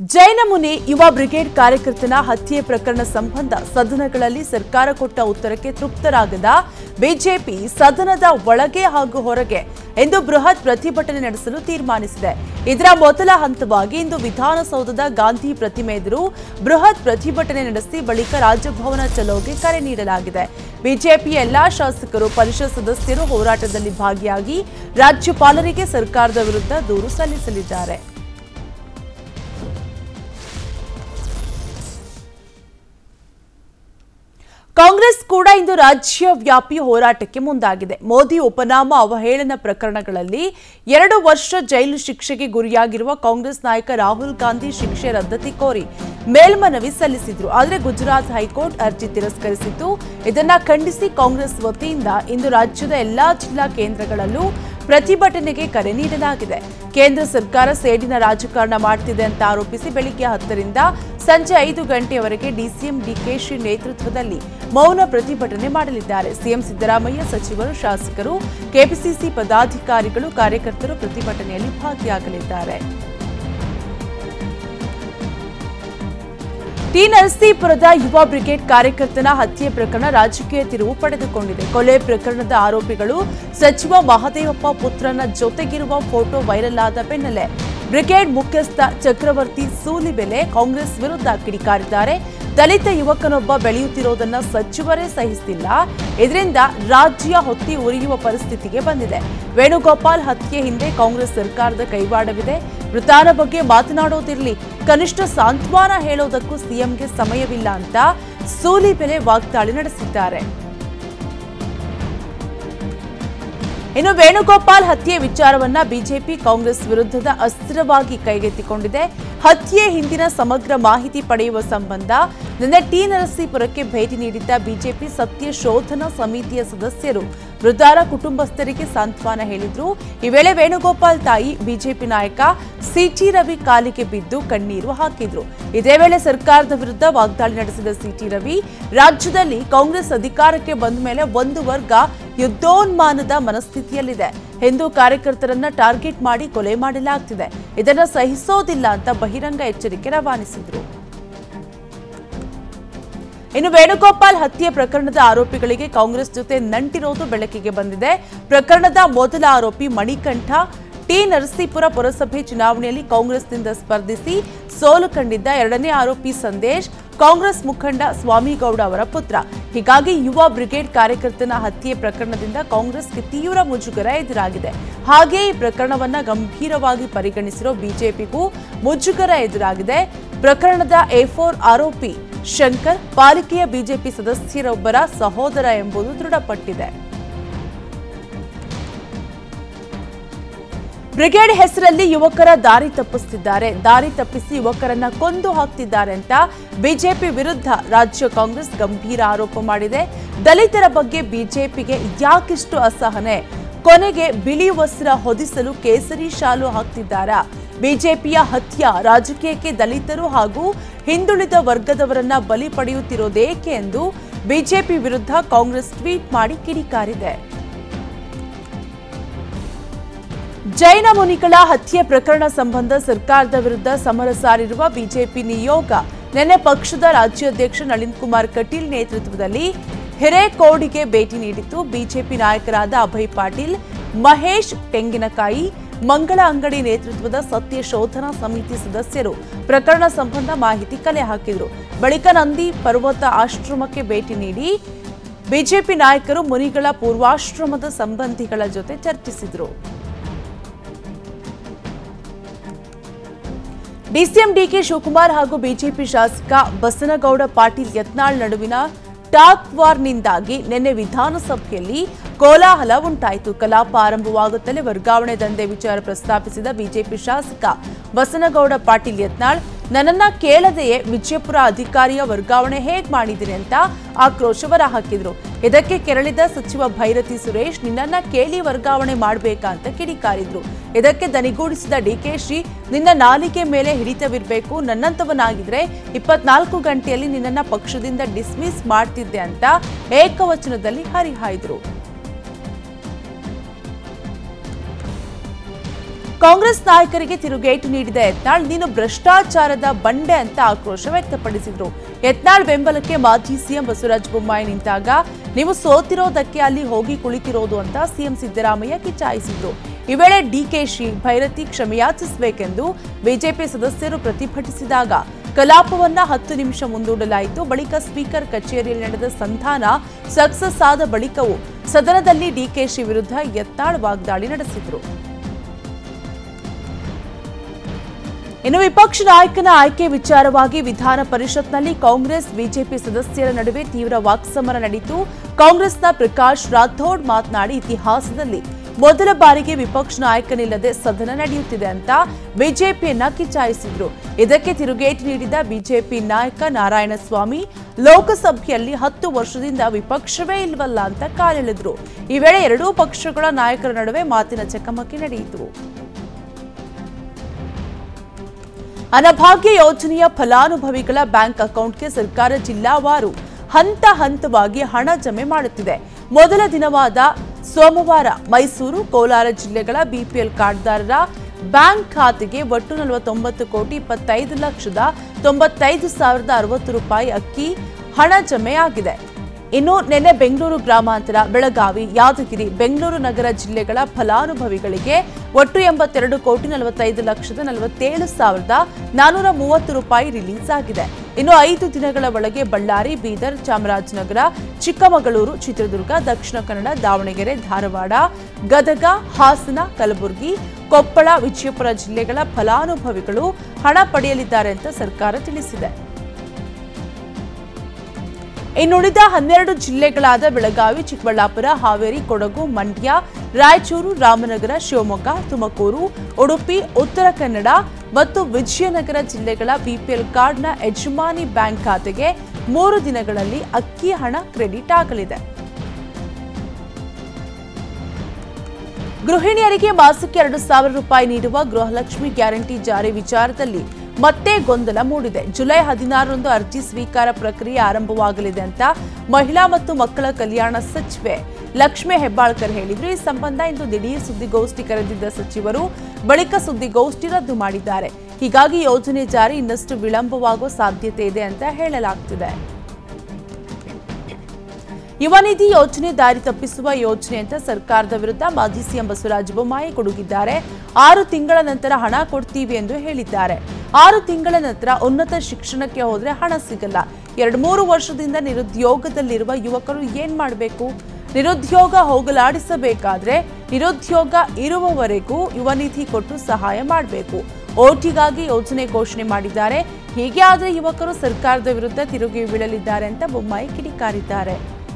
ಜೈನಮುನಿ ಯುವ ಬ್ರಿಗೇಡ್ ಕಾರ್ಯಕರ್ತನ ಹತ್ಯೆ ಪ್ರಕರಣ ಸಂಬಂಧ ಸದನಗಳಲ್ಲಿ ಸರ್ಕಾರ ಕೊಟ್ಟ ಉತ್ತರಕ್ಕೆ ತೃಪ್ತರಾಗದ ಬಿಜೆಪಿ ಸದನದ ಒಳಗೆ ಹಾಗೂ ಹೊರಗೆ ಇಂದು ಬೃಹತ್ ಪ್ರತಿಭಟನೆ ನಡೆಸಲು ತೀರ್ಮಾನಿಸಿದೆ ಇದರ ಮೊದಲ ಹಂತವಾಗಿ ಇಂದು ವಿಧಾನಸೌಧದ ಗಾಂಧಿ ಪ್ರತಿಮೆ ಎದುರು ಬೃಹತ್ ಪ್ರತಿಭಟನೆ ನಡೆಸಿ ಬಳಿಕ ರಾಜಭವನ ಚಲೋಗೆ ಕರೆ ನೀಡಲಾಗಿದೆ ಬಿಜೆಪಿ ಎಲ್ಲಾ ಶಾಸಕರು ಪರಿಷತ್ ಸದಸ್ಯರು ಹೋರಾಟದಲ್ಲಿ ಭಾಗಿಯಾಗಿ ರಾಜ್ಯಪಾಲರಿಗೆ ಸರ್ಕಾರದ ವಿರುದ್ಧ ದೂರು ಸಲ್ಲಿಸಲಿದ್ದಾರೆ ಕಾಂಗ್ರೆಸ್ ಕೂಡ ಇಂದು ರಾಜ್ಯವ್ಯಾಪಿ ಹೋರಾಟಕ್ಕೆ ಮುಂದಾಗಿದೆ ಮೋದಿ ಉಪನಾಮ ಅವಹೇಳನ ಪ್ರಕರಣಗಳಲ್ಲಿ ಎರಡು ವರ್ಷ ಜೈಲು ಶಿಕ್ಷೆಗೆ ಗುರಿಯಾಗಿರುವ ಕಾಂಗ್ರೆಸ್ ನಾಯಕ ರಾಹುಲ್ ಗಾಂಧಿ ಶಿಕ್ಷೆ ರದ್ದತಿ ಕೋರಿ ಮೇಲ್ಮನವಿ ಸಲ್ಲಿಸಿದ್ರು ಆದರೆ ಗುಜರಾತ್ ಹೈಕೋರ್ಟ್ ಅರ್ಜಿ ತಿರಸ್ಕರಿಸಿದ್ದು ಇದನ್ನ ಖಂಡಿಸಿ ಕಾಂಗ್ರೆಸ್ ವತಿಯಿಂದ ಇಂದು ರಾಜ್ಯದ ಎಲ್ಲಾ ಜಿಲ್ಲಾ ಕೇಂದ್ರಗಳಲ್ಲೂ ಪ್ರತಿಭಟನೆಗೆ ಕರೆ ನೀಡಲಾಗಿದೆ ಕೇಂದ್ರ ಸರ್ಕಾರ ಸೇಡಿನ ರಾಜಕಾರಣ ಮಾಡ್ತಿದೆ ಅಂತ ಆರೋಪಿಸಿ ಬೆಳಿಗ್ಗೆ ಹತ್ತರಿಂದ ಸಂಜೆ ಐದು ಗಂಟೆಯವರೆಗೆ ಡಿಸಿಎಂ ಡಿಕೆಶಿ ನೇತೃತ್ವದಲ್ಲಿ ಮೌನ ಪ್ರತಿಭಟನೆ ಮಾಡಲಿದ್ದಾರೆ ಸಿಎಂ ಸಿದ್ದರಾಮಯ್ಯ ಸಚಿವರು ಶಾಸಕರು ಕೆಪಿಸಿಸಿ ಪದಾಧಿಕಾರಿಗಳು ಕಾರ್ಯಕರ್ತರು ಪ್ರತಿಭಟನೆಯಲ್ಲಿ ಭಾಗಿಯಾಗಲಿದ್ದಾರೆ ಟಿ ನರಸೀಪುರದ ಯುವ ಬ್ರಿಗೇಡ್ ಕಾರ್ಯಕರ್ತನ ಹತ್ಯೆ ಪ್ರಕರಣ ರಾಜಕೀಯ ತಿರುವು ಪಡೆದುಕೊಂಡಿದೆ ಕೊಲೆ ಪ್ರಕರಣದ ಆರೋಪಿಗಳು ಸಚಿವ ಮಹದೇವಪ್ಪ ಪುತ್ರನ ಜೊತೆಗಿರುವ ಫೋಟೋ ವೈರಲ್ ಆದ ಬೆನ್ನಲ್ಲೇ ಬ್ರಿಗೇಡ್ ಮುಖ್ಯಸ್ಥ ಚಕ್ರವರ್ತಿ ಸೂಲಿಬೆಲೆ ಕಾಂಗ್ರೆಸ್ ವಿರುದ್ಧ ಕಿಡಿಕಾರಿದ್ದಾರೆ ದಲಿತ ಯುವಕನೊಬ್ಬ ಬೆಳೆಯುತ್ತಿರೋದನ್ನ ಸಚಿವರೇ ಸಹಿಸಿಲ್ಲ ಇದರಿಂದ ರಾಜ್ಯ ಹೊತ್ತಿ ಉರಿಯುವ ಪರಿಸ್ಥಿತಿಗೆ ಬಂದಿದೆ ವೇಣುಗೋಪಾಲ್ ಹತ್ಯೆ ಹಿಂದೆ ಕಾಂಗ್ರೆಸ್ ಸರ್ಕಾರದ ಕೈವಾಡವಿದೆ ಮೃತಾನ ಬಗ್ಗೆ ಮಾತನಾಡೋದಿರ್ಲಿ ಕನಿಷ್ಠ ಸಾಂತ್ವನ ಹೇಳೋದಕ್ಕೂ ಸಿಎಂಗೆ ಸಮಯವಿಲ್ಲ ಅಂತ ಸೂಲಿಬೆಲೆ ವಾಗ್ದಾಳಿ ನಡೆಸಿದ್ದಾರೆ ಇನ್ನು ವೇಣುಗೋಪಾಲ್ ಹತ್ಯೆ ವಿಚಾರವನ್ನ ಬಿಜೆಪಿ ಕಾಂಗ್ರೆಸ್ ವಿರುದ್ಧದ ಅಸ್ತ್ರವಾಗಿ ಕೈಗೆತ್ತಿಕೊಂಡಿದೆ ಹತ್ಯೆ ಹಿಂದಿನ ಸಮಗ್ರ ಮಾಹಿತಿ ಪಡೆಯುವ ಸಂಬಂಧ ನಿನ್ನೆ ಟಿ ನರಸೀಪುರಕ್ಕೆ ಭೇಟಿ ನೀಡಿದ್ದ ಬಿಜೆಪಿ ಸತ್ಯ ಶೋಧನಾ ಸಮಿತಿಯ ಸದಸ್ಯರು ಮೃತರ ಕುಟುಂಬಸ್ಥರಿಗೆ ಸಾಂತ್ವನ ಹೇಳಿದ್ರು ಈ ವೇಳೆ ವೇಣುಗೋಪಾಲ್ ತಾಯಿ ಬಿಜೆಪಿ ನಾಯಕ ಸಿಟಿ ರವಿ ಕಾಲಿಗೆ ಬಿದ್ದು ಕಣ್ಣೀರು ಹಾಕಿದ್ರು ಇದೇ ವೇಳೆ ಸರ್ಕಾರದ ವಿರುದ್ಧ ವಾಗ್ದಾಳಿ ನಡೆಸಿದ ಸಿಟಿ ರವಿ ರಾಜ್ಯದಲ್ಲಿ ಕಾಂಗ್ರೆಸ್ ಅಧಿಕಾರಕ್ಕೆ ಬಂದ ಮೇಲೆ ಒಂದು ವರ್ಗ ಯುದ್ಧೋನ್ಮಾನದ ಮನಸ್ಥಿತಿಯಲ್ಲಿದೆ ಹಿಂದೂ ಕಾರ್ಯಕರ್ತರನ್ನ ಟಾರ್ಗೆಟ್ ಮಾಡಿ ಕೊಲೆ ಮಾಡಲಾಗ್ತಿದೆ ಇದನ್ನ ಸಹಿಸೋದಿಲ್ಲ ಅಂತ ಬಹಿರಂಗ ಎಚ್ಚರಿಕೆ ರವಾನಿಸಿದ್ರು ಇನ್ನು ವೇಣುಗೋಪಾಲ್ ಹತ್ಯೆ ಪ್ರಕರಣದ ಆರೋಪಿಗಳಿಗೆ ಕಾಂಗ್ರೆಸ್ ಜೊತೆ ನಂಟಿರೋದು ಬೆಳಕಿಗೆ ಬಂದಿದೆ ಪ್ರಕರಣದ ಮೊದಲ ಆರೋಪಿ ಮಣಿಕಂಠ ಟಿ ನರಸೀಪುರ ಪುರಸಭೆ ಚುನಾವಣೆಯಲ್ಲಿ ಕಾಂಗ್ರೆಸ್ನಿಂದ ಸ್ಪರ್ಧಿಸಿ ಸೋಲು ಕಂಡಿದ್ದ ಎರಡನೇ ಆರೋಪಿ ಸಂದೇಶ್ ಕಾಂಗ್ರೆಸ್ ಮುಖಂಡ ಸ್ವಾಮಿಗೌಡ ಅವರ ಪುತ್ರ ಹೀಗಾಗಿ ಯುವ ಬ್ರಿಗೇಡ್ ಕಾರ್ಯಕರ್ತನ ಹತ್ಯೆ ಪ್ರಕರಣದಿಂದ ಕಾಂಗ್ರೆಸ್ಗೆ ತೀವ್ರ ಮುಜುಗರ ಎದುರಾಗಿದೆ ಹಾಗೆ ಈ ಪ್ರಕರಣವನ್ನ ಗಂಭೀರವಾಗಿ ಪರಿಗಣಿಸಿರೋ ಬಿಜೆಪಿಗೂ ಮುಜುಗರ ಎದುರಾಗಿದೆ ಪ್ರಕರಣದ ಎ ಫೋರ್ ಆರೋಪಿ ಶಂಕರ್ ಪಾಲಿಕೆಯ ಬಿಜೆಪಿ ಸದಸ್ಯರೊಬ್ಬರ ಸಹೋದರ ಎಂಬುದು ದೃಢಪಟ್ಟಿದೆ ಬ್ರಿಗೇಡ್ ಹೆಸರಲ್ಲಿ ಯುವಕರ ದಾರಿ ತಪ್ಪಿಸುತ್ತಿದ್ದಾರೆ ದಾರಿ ತಪ್ಪಿಸಿ ಯುವಕರನ್ನ ಕೊಂದು ಹಾಕ್ತಿದ್ದಾರೆ ಅಂತ ಬಿಜೆಪಿ ವಿರುದ್ಧ ರಾಜ್ಯ ಕಾಂಗ್ರೆಸ್ ಗಂಭೀರ ಆರೋಪ ಮಾಡಿದೆ ದಲಿತರ ಬಗ್ಗೆ ಬಿಜೆಪಿಗೆ ಯಾಕಿಷ್ಟು ಅಸಹನೆ ಕೊನೆಗೆ ಬಿಳಿ ವಸ್ತ್ರ ಹೊದಿಸಲು ಕೇಸರಿ ಶಾಲು ಹಾಕ್ತಿದ್ದಾರಾ ಬಿಜೆಪಿಯ ಹತ್ಯ ರಾಜಕೀಯಕ್ಕೆ ದಲಿತರು ಹಾಗೂ ಹಿಂದುಳಿದ ವರ್ಗದವರನ್ನ ಬಲಿ ಪಡೆಯುತ್ತಿರೋದೇಕೆ ಎಂದು ಬಿಜೆಪಿ ವಿರುದ್ಧ ಕಾಂಗ್ರೆಸ್ ಟ್ವೀಟ್ ಮಾಡಿ ಕಿಡಿಕಾರಿದೆ ಜೈನ ಮುನಿಗಳ ಹತ್ಯೆ ಪ್ರಕರಣ ಸಂಬಂಧ ಸರ್ಕಾರದ ವಿರುದ್ಧ ಸಮರ ಸಾರಿರುವ ಬಿಜೆಪಿ ನಿಯೋಗ ನಿನ್ನೆ ಪಕ್ಷದ ರಾಜ್ಯಾಧ್ಯಕ್ಷ ನಳಿನ್ ಕುಮಾರ್ ಕಟೀಲ್ ನೇತೃತ್ವದಲ್ಲಿ ಹಿರೇಕೋಡಿಗೆ ಭೇಟಿ ನೀಡಿತ್ತು ಬಿಜೆಪಿ ನಾಯಕರಾದ ಅಭಯ್ ಪಾಟೀಲ್ ಮಹೇಶ್ ತೆಂಗಿನಕಾಯಿ ಮಂಗಳ ಅಂಗಡಿ ನೇತೃತ್ವದ ಸತ್ಯ ಶೋಧನಾ ಸಮಿತಿ ಸದಸ್ಯರು ಪ್ರಕರಣ ಸಂಬಂಧ ಮಾಹಿತಿ ಕಲೆ ಹಾಕಿದರು ಬಳಿಕ ನಂದಿ ಪರ್ವತ ಆಶ್ರಮಕ್ಕೆ ಭೇಟಿ ನೀಡಿ ಬಿಜೆಪಿ ನಾಯಕರು ಮುನಿಗಳ ಪೂರ್ವಾಶ್ರಮದ ಸಂಬಂಧಿಗಳ ಜೊತೆ ಚರ್ಚಿಸಿದರು ಡಿಸಿಎಂ ಡಿಕೆ ಶಿವಕುಮಾರ್ ಹಾಗೂ ಬಿಜೆಪಿ ಶಾಸಕ ಬಸನಗೌಡ ಪಾಟೀಲ್ ಯತ್ನಾಳ್ ನಡುವಿನ ಟಾಕ್ ವಾರ್ನಿಂದಾಗಿ ನಿನ್ನೆ ವಿಧಾನಸಭೆಯಲ್ಲಿ ಕೋಲಾಹಲ ಉಂಟಾಯಿತು ಕಲಾಪ ಆರಂಭವಾಗುತ್ತಲೇ ವರ್ಗಾವಣೆ ದಂಧೆ ವಿಚಾರ ಪ್ರಸ್ತಾಪಿಸಿದ ಬಿಜೆಪಿ ಶಾಸಕ ಬಸನಗೌಡ ಪಾಟೀಲ್ ಯತ್ನಾಳ್ ನನ್ನನ್ನ ಕೇಳದೆಯೇ ವಿಜಯಪುರ ಅಧಿಕಾರಿಯ ವರ್ಗಾವಣೆ ಹೇಗ್ ಮಾಡಿದಿರಿ ಅಂತ ಆಕ್ರೋಶ ಹೊರಹಾಕಿದ್ರು ಇದಕ್ಕೆ ಕೆರಳಿದ ಸಚಿವ ಭೈರತಿ ಸುರೇಶ್ ನಿನ್ನನ್ನ ಕೇಳಿ ವರ್ಗಾವಣೆ ಮಾಡ್ಬೇಕಾ ಅಂತ ಕಿಡಿಕಾರಿದ್ರು ಇದಕ್ಕೆ ದನಿಗೂಡಿಸಿದ ಡಿಕೆಶಿ ನಿನ್ನ ನಾಲಿಗೆ ಮೇಲೆ ಹಿಡಿತವಿರಬೇಕು ನನ್ನಂತವನಾಗಿದ್ರೆ ಇಪ್ಪತ್ನಾಲ್ಕು ಗಂಟೆಯಲ್ಲಿ ನಿನ್ನನ್ನ ಪಕ್ಷದಿಂದ ಡಿಸ್ಮಿಸ್ ಮಾಡ್ತಿದ್ದೆ ಅಂತ ಏಕವಚನದಲ್ಲಿ ಹರಿಹಾಯ್ದ್ರು ಕಾಂಗ್ರೆಸ್ ನಾಯಕರಿಗೆ ತಿರುಗೇಟು ನೀಡಿದ ಯತ್ನಾಳ್ ನೀನು ಭ್ರಷ್ಟಾಚಾರದ ಬಂಡೆ ಅಂತ ಆಕ್ರೋಶ ವ್ಯಕ್ತಪಡಿಸಿದ್ರು ಯತ್ನಾಳ್ ಬೆಂಬಲಕ್ಕೆ ಮಾಜಿ ಸಿಎಂ ಬಸವರಾಜ ಬೊಮ್ಮಾಯಿ ನಿಂತಾಗ ನೀವು ಸೋತಿರೋದಕ್ಕೆ ಅಲ್ಲಿ ಹೋಗಿ ಕುಳಿತಿರೋದು ಅಂತ ಸಿಎಂ ಸಿದ್ದರಾಮಯ್ಯ ಕಿಚಾಯಿಸಿದ್ರು ಈ ವೇಳೆ ಡಿಕೆಶಿ ಭೈರತಿ ಕ್ಷಮೆಯಾಚಿಸಬೇಕೆಂದು ಬಿಜೆಪಿ ಸದಸ್ಯರು ಪ್ರತಿಭಟಿಸಿದಾಗ ಕಲಾಪವನ್ನ ಹತ್ತು ನಿಮಿಷ ಮುಂದೂಡಲಾಯಿತು ಬಳಿಕ ಸ್ಪೀಕರ್ ಕಚೇರಿಯಲ್ಲಿ ನಡೆದ ಸಂಧಾನ ಸಕ್ಸಸ್ ಆದ ಬಳಿಕವೂ ಸದನದಲ್ಲಿ ಡಿಕೆಶಿ ವಿರುದ್ಧ ಯತ್ನಾಳ್ ವಾಗ್ದಾಳಿ ನಡೆಸಿದ್ರು ಇನ್ನು ವಿಪಕ್ಷ ನಾಯಕನ ಆಯ್ಕೆ ವಿಚಾರವಾಗಿ ವಿಧಾನ ಪರಿಷತ್ನಲ್ಲಿ ಕಾಂಗ್ರೆಸ್ ಬಿಜೆಪಿ ಸದಸ್ಯರ ನಡುವೆ ತೀವ್ರ ವಾಕ್ಸಮರ ನಡೆಯಿತು ಕಾಂಗ್ರೆಸ್ನ ಪ್ರಕಾಶ್ ರಾಥೋಡ್ ಮಾತನಾಡಿ ಇತಿಹಾಸದಲ್ಲಿ ಮೊದಲ ಬಾರಿಗೆ ವಿಪಕ್ಷ ನಾಯಕನಿಲ್ಲದೆ ಸದನ ನಡೆಯುತ್ತಿದೆ ಅಂತ ಬಿಜೆಪಿಯನ್ನ ಕಿಚಾಯಿಸಿದ್ರು ಇದಕ್ಕೆ ತಿರುಗೇಟು ನೀಡಿದ ಬಿಜೆಪಿ ನಾಯಕ ನಾರಾಯಣಸ್ವಾಮಿ ಲೋಕಸಭೆಯಲ್ಲಿ ಹತ್ತು ವರ್ಷದಿಂದ ವಿಪಕ್ಷವೇ ಇಲ್ವಲ್ಲ ಅಂತ ಕಾಲೆಳೆದ್ರು ಈ ವೇಳೆ ಎರಡೂ ಪಕ್ಷಗಳ ನಾಯಕರ ನಡುವೆ ಮಾತಿನ ಚಕಮಕಿ ನಡೆಯಿತು ಅನಭಾಗ್ಯ ಯೋಜನೆಯ ಫಲಾನುಭವಿಗಳ ಬ್ಯಾಂಕ್ ಅಕೌಂಟ್ಗೆ ಸರ್ಕಾರ ಜಿಲ್ಲಾವಾರು ಹಂತ ಹಂತವಾಗಿ ಹಣ ಜಮೆ ಮಾಡುತ್ತಿದೆ ಮೊದಲ ದಿನವಾದ ಸೋಮವಾರ ಮೈಸೂರು ಕೋಲಾರ ಜಿಲ್ಲೆಗಳ ಬಿಪಿಎಲ್ ಕಾರ್ಡ್ದಾರರ ಬ್ಯಾಂಕ್ ಖಾತೆಗೆ ಒಟ್ಟು ನಲವತ್ತೊಂಬತ್ತು ಕೋಟಿ ಇಪ್ಪತ್ತೈದು ಲಕ್ಷದ ತೊಂಬತ್ತೈದು ಸಾವಿರದ ಅರವತ್ತು ರೂಪಾಯಿ ಅಕ್ಕಿ ಹಣ ಜಮೆಯಾಗಿದೆ ಇನ್ನು ನಿನ್ನೆ ಬೆಂಗಳೂರು ಗ್ರಾಮಾಂತರ ಬೆಳಗಾವಿ ಯಾದಗಿರಿ ಬೆಂಗಳೂರು ನಗರ ಜಿಲ್ಲೆಗಳ ಫಲಾನುಭವಿಗಳಿಗೆ ಒಟ್ಟು ಎಂಬತ್ತೆರಡು ಕೋಟಿ ನಲವತ್ತೈದು ಲಕ್ಷದ ನಲವತ್ತೇಳು ಸಾವಿರದ ನಾನೂರ ಮೂವತ್ತು ರೂಪಾಯಿ ರಿಲೀಸ್ ಆಗಿದೆ ಇನ್ನು ಐದು ದಿನಗಳ ಒಳಗೆ ಬಳ್ಳಾರಿ ಬೀದರ್ ಚಾಮರಾಜನಗರ ಚಿಕ್ಕಮಗಳೂರು ಚಿತ್ರದುರ್ಗ ದಕ್ಷಿಣ ಕನ್ನಡ ದಾವಣಗೆರೆ ಧಾರವಾಡ ಗದಗ ಹಾಸನ ಕಲಬುರಗಿ ಕೊಪ್ಪಳ ವಿಜಯಪುರ ಜಿಲ್ಲೆಗಳ ಫಲಾನುಭವಿಗಳು ಹಣ ಪಡೆಯಲಿದ್ದಾರೆ ಅಂತ ಸರ್ಕಾರ ತಿಳಿಸಿದೆ ಇನ್ನುಳಿದ ಹನ್ನೆರಡು ಜಿಲ್ಲೆಗಳಾದ ಬೆಳಗಾವಿ ಚಿಕ್ಕಬಳ್ಳಾಪುರ ಹಾವೇರಿ ಕೊಡಗು ಮಂಡ್ಯ ರಾಯಚೂರು ರಾಮನಗರ ಶಿವಮೊಗ್ಗ ತುಮಕೂರು ಉಡುಪಿ ಉತ್ತರ ಕನ್ನಡ ಮತ್ತು ವಿಜಯನಗರ ಜಿಲ್ಲೆಗಳ ಬಿಪಿಎಲ್ ಕಾರ್ಡ್ನ ಯಜಮಾನಿ ಬ್ಯಾಂಕ್ ಖಾತೆಗೆ ಮೂರು ದಿನಗಳಲ್ಲಿ ಅಕ್ಕಿ ಹಣ ಕ್ರೆಡಿಟ್ ಆಗಲಿದೆ ಗೃಹಿಣಿಯರಿಗೆ ಮಾಸಕ್ಕೆ ಎರಡು ಸಾವಿರ ರೂಪಾಯಿ ನೀಡುವ ಗೃಹಲಕ್ಷ್ಮಿ ಗ್ಯಾರಂಟಿ ಜಾರಿ ವಿಚಾರದಲ್ಲಿ ಮತ್ತೆ ಗೊಂದಲ ಮೂಡಿದೆ ಜುಲೈ ಹದಿನಾರರಂದು ಅರ್ಜಿ ಸ್ವೀಕಾರ ಪ್ರಕ್ರಿಯೆ ಆರಂಭವಾಗಲಿದೆ ಅಂತ ಮಹಿಳಾ ಮತ್ತು ಮಕ್ಕಳ ಕಲ್ಯಾಣ ಸಚಿವೆ ಲಕ್ಷ್ಮಿ ಹೆಬ್ಬಾಳ್ಕರ್ ಹೇಳಿದ್ರು ಈ ಸಂಬಂಧ ಇಂದು ದಿಢೀರ್ ಸುದ್ದಿಗೋಷ್ಠಿ ಕರೆದಿದ್ದ ಸಚಿವರು ಬಳಿಕ ಸುದ್ದಿಗೋಷ್ಠಿ ರದ್ದು ಮಾಡಿದ್ದಾರೆ ಹೀಗಾಗಿ ಯೋಜನೆ ಜಾರಿ ಇನ್ನಷ್ಟು ವಿಳಂಬವಾಗುವ ಸಾಧ್ಯತೆ ಇದೆ ಅಂತ ಹೇಳಲಾಗ್ತಿದೆ ಯುವ ನಿಧಿ ಯೋಜನೆ ದಾರಿ ತಪ್ಪಿಸುವ ಯೋಜನೆ ಅಂತ ಸರ್ಕಾರದ ವಿರುದ್ಧ ಮಾಜಿ ಸಿಎಂ ಬಸವರಾಜ ಬೊಮ್ಮಾಯಿ ಗುಡುಗಿದ್ದಾರೆ ಆರು ತಿಂಗಳ ನಂತರ ಹಣ ಕೊಡ್ತೀವಿ ಎಂದು ಹೇಳಿದ್ದಾರೆ ಆರು ತಿಂಗಳ ನಂತರ ಉನ್ನತ ಶಿಕ್ಷಣಕ್ಕೆ ಹೋದ್ರೆ ಹಣ ಸಿಗಲ್ಲ ಎರಡು ಮೂರು ವರ್ಷದಿಂದ ನಿರುದ್ಯೋಗದಲ್ಲಿರುವ ಯುವಕರು ಏನ್ ಮಾಡಬೇಕು ನಿರುದ್ಯೋಗ ಹೋಗಲಾಡಿಸಬೇಕಾದ್ರೆ ನಿರುದ್ಯೋಗ ಇರುವವರೆಗೂ ಯುವ ನಿಧಿ ಕೊಟ್ಟು ಸಹಾಯ ಮಾಡಬೇಕು ಓಟಿಗಾಗಿ ಯೋಜನೆ ಘೋಷಣೆ ಮಾಡಿದ್ದಾರೆ ಹೀಗೆ ಆದರೆ ಯುವಕರು ಸರ್ಕಾರದ ವಿರುದ್ಧ ತಿರುಗಿ ಬೀಳಲಿದ್ದಾರೆ ಅಂತ ಬೊಮ್ಮಾಯಿ ಕಿಡಿಕಾರಿದ್ದಾರೆ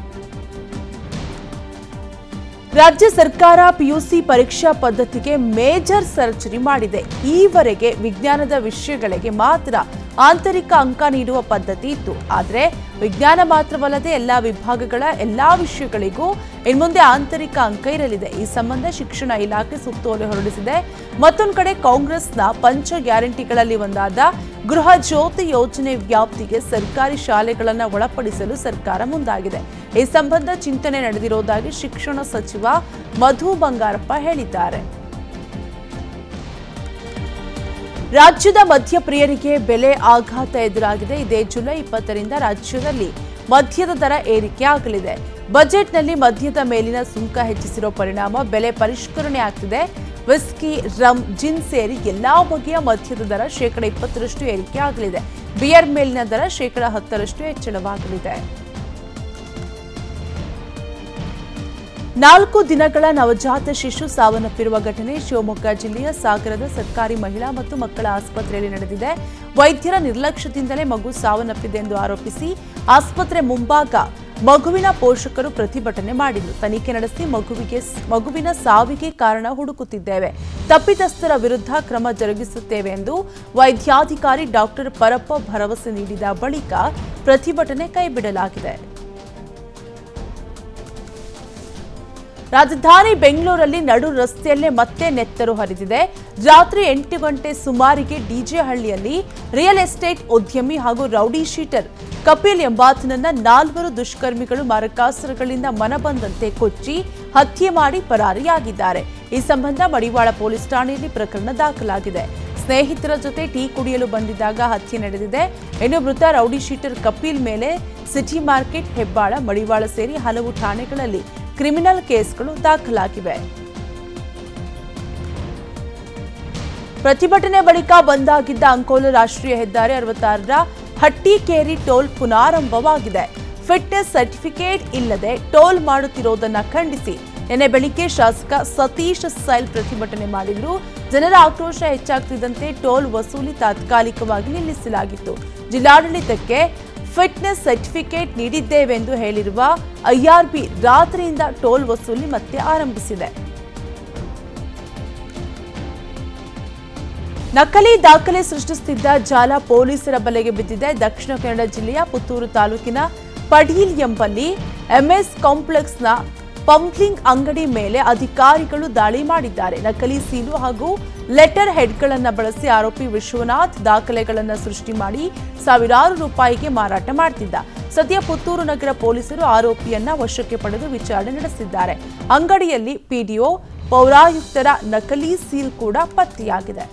ರಾಜ್ಯ ಸರ್ಕಾರ ಪಿಯುಸಿ ಪರೀಕ್ಷಾ ಪದ್ಧತಿಗೆ ಮೇಜರ್ ಸರ್ಜರಿ ಮಾಡಿದೆ ಈವರೆಗೆ ವಿಜ್ಞಾನದ ವಿಷಯಗಳಿಗೆ ಮಾತ್ರ ಆಂತರಿಕ ಅಂಕ ನೀಡುವ ಪದ್ಧತಿ ಇತ್ತು ಆದರೆ ವಿಜ್ಞಾನ ಮಾತ್ರವಲ್ಲದೆ ಎಲ್ಲಾ ವಿಭಾಗಗಳ ಎಲ್ಲಾ ವಿಷಯಗಳಿಗೂ ಇನ್ಮುಂದೆ ಆಂತರಿಕ ಅಂಕ ಇರಲಿದೆ ಈ ಸಂಬಂಧ ಶಿಕ್ಷಣ ಇಲಾಖೆ ಸುತ್ತೋಲೆ ಹೊರಡಿಸಿದೆ ಮತ್ತೊಂದು ಕಡೆ ಕಾಂಗ್ರೆಸ್ನ ಪಂಚ ಗ್ಯಾರಂಟಿಗಳಲ್ಲಿ ಒಂದಾದ ಗೃಹ ಜ್ಯೋತಿ ಯೋಜನೆ ವ್ಯಾಪ್ತಿಗೆ ಸರ್ಕಾರಿ ಶಾಲೆಗಳನ್ನು ಒಳಪಡಿಸಲು ಸರ್ಕಾರ ಮುಂದಾಗಿದೆ ಈ ಸಂಬಂಧ ಚಿಂತನೆ ನಡೆದಿರುವುದಾಗಿ ಶಿಕ್ಷಣ ಸಚಿವ ಮಧು ಬಂಗಾರಪ್ಪ ಹೇಳಿದ್ದಾರೆ ರಾಜ್ಯದ ಮದ್ಯಪ್ರಿಯರಿಗೆ ಬೆಲೆ ಆಘಾತ ಎದುರಾಗಿದೆ ಇದೇ ಜುಲೈ ಇಪ್ಪತ್ತರಿಂದ ರಾಜ್ಯದಲ್ಲಿ ಮದ್ಯದ ದರ ಏರಿಕೆ ಆಗಲಿದೆ ಬಜೆಟ್ನಲ್ಲಿ ಮದ್ಯದ ಮೇಲಿನ ಸುಂಕ ಹೆಚ್ಚಿಸಿರೋ ಪರಿಣಾಮ ಬೆಲೆ ಪರಿಷ್ಕರಣೆ ಆಗ್ತಿದೆ ವಿಸ್ಕಿ ರಮ್ ಜಿನ್ ಸೇರಿ ಎಲ್ಲಾ ಬಗೆಯ ಮದ್ಯದ ದರ ಶೇಕಡ ಇಪ್ಪತ್ತರಷ್ಟು ಏರಿಕೆ ಆಗಲಿದೆ ಬಿಯರ್ ಮೇಲಿನ ದರ ಶೇಕಡ ಹತ್ತರಷ್ಟು ಹೆಚ್ಚಳವಾಗಲಿದೆ ನಾಲ್ಕು ದಿನಗಳ ನವಜಾತ ಶಿಶು ಸಾವನ್ನಪ್ಪಿರುವ ಘಟನೆ ಶಿವಮೊಗ್ಗ ಜಿಲ್ಲೆಯ ಸಾಗರದ ಸರ್ಕಾರಿ ಮಹಿಳಾ ಮತ್ತು ಮಕ್ಕಳ ಆಸ್ಪತ್ರೆಯಲ್ಲಿ ನಡೆದಿದೆ ವೈದ್ಯರ ನಿರ್ಲಕ್ಷ್ಯದಿಂದಲೇ ಮಗು ಸಾವನ್ನಪ್ಪಿದೆ ಎಂದು ಆರೋಪಿಸಿ ಆಸ್ಪತ್ರೆ ಮುಂಭಾಗ ಮಗುವಿನ ಪೋಷಕರು ಪ್ರತಿಭಟನೆ ಮಾಡಿದರು ತನಿಖೆ ನಡೆಸಿ ಮಗುವಿಗೆ ಮಗುವಿನ ಸಾವಿಗೆ ಕಾರಣ ಹುಡುಕುತ್ತಿದ್ದೇವೆ ತಪ್ಪಿತಸ್ಥರ ವಿರುದ್ಧ ಕ್ರಮ ಜರುಗಿಸುತ್ತೇವೆ ಎಂದು ವೈದ್ಯಾಧಿಕಾರಿ ಡಾಕ್ಟರ್ ಪರಪ್ಪ ಭರವಸೆ ನೀಡಿದ ಬಳಿಕ ಪ್ರತಿಭಟನೆ ಕೈಬಿಡಲಾಗಿದೆ ರಾಜಧಾನಿ ಬೆಂಗಳೂರಲ್ಲಿ ನಡು ರಸ್ತೆಯಲ್ಲೇ ಮತ್ತೆ ನೆತ್ತರು ಹರಿದಿದೆ ರಾತ್ರಿ ಎಂಟು ಗಂಟೆ ಸುಮಾರಿಗೆ ಡಿಜೆ ಹಳ್ಳಿಯಲ್ಲಿ ರಿಯಲ್ ಎಸ್ಟೇಟ್ ಉದ್ಯಮಿ ಹಾಗೂ ರೌಡಿ ಶೀಟರ್ ಕಪಿಲ್ ಎಂಬಾತನನ್ನ ನಾಲ್ವರು ದುಷ್ಕರ್ಮಿಗಳು ಮಾರಕಾಸ್ತ್ರಗಳಿಂದ ಮನಬಂದಂತೆ ಕೊಚ್ಚಿ ಹತ್ಯೆ ಮಾಡಿ ಪರಾರಿಯಾಗಿದ್ದಾರೆ ಈ ಸಂಬಂಧ ಮಡಿವಾಳ ಪೊಲೀಸ್ ಠಾಣೆಯಲ್ಲಿ ಪ್ರಕರಣ ದಾಖಲಾಗಿದೆ ಸ್ನೇಹಿತರ ಜೊತೆ ಟೀ ಕುಡಿಯಲು ಬಂದಿದ್ದಾಗ ಹತ್ಯೆ ನಡೆದಿದೆ ಇನ್ನು ಮೃತ ರೌಡಿ ಶೀಟರ್ ಕಪಿಲ್ ಮೇಲೆ ಸಿಟಿ ಮಾರ್ಕೆಟ್ ಹೆಬ್ಬಾಳ ಮಡಿವಾಳ ಸೇರಿ ಹಲವು ಠಾಣೆಗಳಲ್ಲಿ ಕ್ರಿಮಿನಲ್ ಕೇಸ್ಗಳು ದಾಖಲಾಗಿವೆ ಪ್ರತಿಭಟನೆ ಬಳಿಕ ಬಂದಾಗಿದ್ದ ಅಂಕೋಲ ರಾಷ್ಟ್ರೀಯ ಹೆದ್ದಾರಿ ಅರವತ್ತಾರರ ಹಟ್ಟಿಕೇರಿ ಟೋಲ್ ಪುನಾರಂಭವಾಗಿದೆ ಫಿಟ್ನೆಸ್ ಸರ್ಟಿಫಿಕೇಟ್ ಇಲ್ಲದೆ ಟೋಲ್ ಮಾಡುತ್ತಿರುವುದನ್ನು ಖಂಡಿಸಿ ನಿನ್ನೆ ಬೆಳಿಗ್ಗೆ ಶಾಸಕ ಸತೀಶ್ ಸೈಲ್ ಪ್ರತಿಭಟನೆ ಮಾಡಿದ್ರು ಜನರ ಆಕ್ರೋಶ ಹೆಚ್ಚಾಗ್ತಿದ್ದಂತೆ ಟೋಲ್ ವಸೂಲಿ ತಾತ್ಕಾಲಿಕವಾಗಿ ನಿಲ್ಲಿಸಲಾಗಿತ್ತು ಜಿಲ್ಲಾಡಳಿತಕ್ಕೆ ಫಿಟ್ನೆಸ್ ಸರ್ಟಿಫಿಕೇಟ್ ನೀಡಿದ್ದೇವೆಂದು ಹೇಳಿರುವ ಐಆರ್ಬಿ ರಾತ್ರಿಯಿಂದ ಟೋಲ್ ವಸೂಲಿ ಮತ್ತೆ ಆರಂಭಿಸಿದೆ ನಕಲಿ ದಾಖಲೆ ಸೃಷ್ಟಿಸುತ್ತಿದ್ದ ಜಾಲ ಪೊಲೀಸರ ಬಲೆಗೆ ಬಿದ್ದಿದೆ ದಕ್ಷಿಣ ಕನ್ನಡ ಜಿಲ್ಲೆಯ ಪುತ್ತೂರು ತಾಲೂಕಿನ ಪಡೀಲ್ ಎಂಬಲ್ಲಿ ಎಂಎಸ್ ಕಾಂಪ್ಲೆಕ್ಸ್ನ ಪಂಪ್ಲಿಂಗ್ ಅಂಗಡಿ ಮೇಲೆ ಅಧಿಕಾರಿಗಳು ದಾಳಿ ಮಾಡಿದ್ದಾರೆ ನಕಲಿ ಸೀಲು ಹಾಗೂ ಲೆಟರ್ ಹೆಡ್ಗಳನ್ನು ಬಳಸಿ ಆರೋಪಿ ವಿಶ್ವನಾಥ್ ದಾಖಲೆಗಳನ್ನು ಸೃಷ್ಟಿ ಮಾಡಿ ಸಾವಿರಾರು ರೂಪಾಯಿಗೆ ಮಾರಾಟ ಮಾಡ್ತಿದ್ದ ಸದ್ಯ ಪುತ್ತೂರು ನಗರ ಪೊಲೀಸರು ಆರೋಪಿಯನ್ನ ವಶಕ್ಕೆ ಪಡೆದು ವಿಚಾರಣೆ ನಡೆಸಿದ್ದಾರೆ ಅಂಗಡಿಯಲ್ಲಿ ಪಿಡಿಒ ಪೌರಾಯುಕ್ತರ ನಕಲಿ ಸೀಲ್ ಕೂಡ ಪತ್ತೆಯಾಗಿದೆ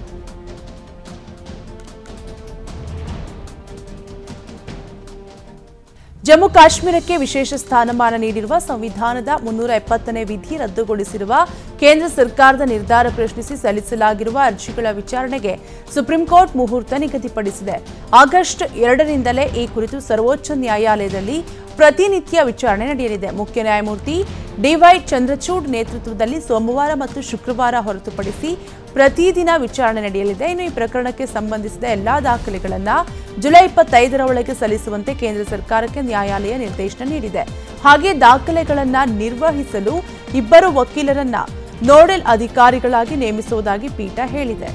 ಜಮ್ಮು ಕಾಶ್ಮೀರಕ್ಕೆ ವಿಶೇಷ ಸ್ಥಾನಮಾನ ನೀಡಿರುವ ಸಂವಿಧಾನದ ಮುನ್ನೂರ ಎಪ್ಪತ್ತನೇ ವಿಧಿ ರದ್ದುಗೊಳಿಸಿರುವ ಕೇಂದ್ರ ಸರ್ಕಾರದ ನಿರ್ಧಾರ ಪ್ರಶ್ನಿಸಿ ಸಲ್ಲಿಸಲಾಗಿರುವ ಅರ್ಜಿಗಳ ವಿಚಾರಣೆಗೆ ಸುಪ್ರೀಂ ಕೋರ್ಟ್ ಮುಹೂರ್ತ ನಿಗದಿಪಡಿಸಿದೆ ಆಗಸ್ಟ್ ಎರಡರಿಂದಲೇ ಈ ಕುರಿತು ಸರ್ವೋಚ್ಚ ನ್ಯಾಯಾಲಯದಲ್ಲಿ ಪ್ರತಿನಿತ್ಯ ವಿಚಾರಣೆ ನಡೆಯಲಿದೆ ಮುಖ್ಯ ನ್ಯಾಯಮೂರ್ತಿ ಡಿವೈ ಚಂದ್ರಚೂಡ್ ನೇತೃತ್ವದಲ್ಲಿ ಸೋಮವಾರ ಮತ್ತು ಶುಕ್ರವಾರ ಹೊರತುಪಡಿಸಿ ಪ್ರತಿದಿನ ವಿಚಾರಣೆ ನಡೆಯಲಿದೆ ಇನ್ನು ಈ ಪ್ರಕರಣಕ್ಕೆ ಸಂಬಂಧಿಸಿದ ಎಲ್ಲಾ ದಾಖಲೆಗಳನ್ನು ಜುಲೈ ಇಪ್ಪತ್ತೈದರ ಒಳಗೆ ಸಲ್ಲಿಸುವಂತೆ ಕೇಂದ್ರ ಸರ್ಕಾರಕ್ಕೆ ನ್ಯಾಯಾಲಯ ನಿರ್ದೇಶನ ನೀಡಿದೆ ಹಾಗೆ ದಾಖಲೆಗಳನ್ನು ನಿರ್ವಹಿಸಲು ಇಬ್ಬರು ವಕೀಲರನ್ನ ನೋಡೆಲ್ ಅಧಿಕಾರಿಗಳಾಗಿ ನೇಮಿಸುವುದಾಗಿ ಪೀಠ ಹೇಳಿದೆ